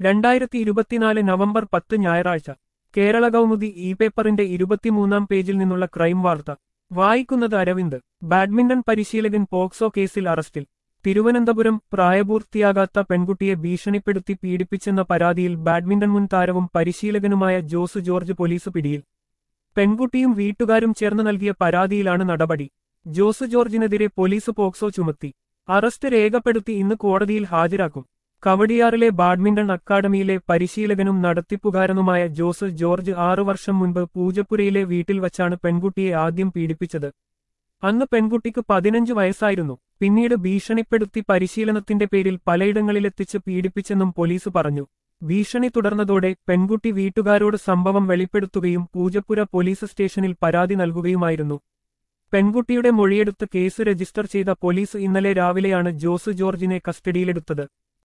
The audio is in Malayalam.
രണ്ടായിരത്തി ഇരുപത്തിനാല് നവംബർ പത്ത് ഞായറാഴ്ച കേരള കൗമുദി ഇ പേപ്പറിന്റെ ഇരുപത്തിമൂന്നാം പേജിൽ നിന്നുള്ള ക്രൈം വാർത്ത വായിക്കുന്നത് അരവിന്ദ് ബാഡ്മിന്റൺ പരിശീലകൻ പോക്സോ കേസിൽ അറസ്റ്റിൽ തിരുവനന്തപുരം പ്രായപൂർത്തിയാകാത്ത പെൺകുട്ടിയെ ഭീഷണിപ്പെടുത്തി പീഡിപ്പിച്ചെന്ന പരാതിയിൽ ബാഡ്മിന്റൺ മുൻ താരവും പരിശീലകനുമായ ജോസ് ജോർജ് പോലീസ് പിടിയിൽ പെൺകുട്ടിയും വീട്ടുകാരും ചേർന്ന് നൽകിയ പരാതിയിലാണ് നടപടി ജോസ് ജോർജിനെതിരെ പോലീസ് പോക്സോ ചുമത്തി അറസ്റ്റ് രേഖപ്പെടുത്തി ഇന്ന് കോടതിയിൽ ഹാജരാക്കും കവടിയാറിലെ ബാഡ്മിന്റൺ അക്കാദമിയിലെ പരിശീലകനും നടത്തിപ്പുകാരനുമായ ജോസ് ജോർജ് ആറു വർഷം മുൻപ് പൂജപ്പുരയിലെ വീട്ടിൽ വച്ചാണ് പെൺകുട്ടിയെ ആദ്യം പീഡിപ്പിച്ചത് അന്ന് പെൺകുട്ടിക്ക് പതിനഞ്ച് വയസ്സായിരുന്നു പിന്നീട് ഭീഷണിപ്പെടുത്തി പരിശീലനത്തിന്റെ പേരിൽ പലയിടങ്ങളിലെത്തിച്ച് പീഡിപ്പിച്ചെന്നും പോലീസ് പറഞ്ഞു ഭീഷണി തുടർന്നതോടെ പെൺകുട്ടി വീട്ടുകാരോട് സംഭവം വെളിപ്പെടുത്തുകയും പൂജപ്പുര പോലീസ് സ്റ്റേഷനിൽ പരാതി നൽകുകയുമായിരുന്നു പെൺകുട്ടിയുടെ മൊഴിയെടുത്ത് കേസ് രജിസ്റ്റർ ചെയ്ത പോലീസ് ഇന്നലെ രാവിലെയാണ് ജോസ് ജോർജിനെ കസ്റ്റഡിയിലെടുത്തത്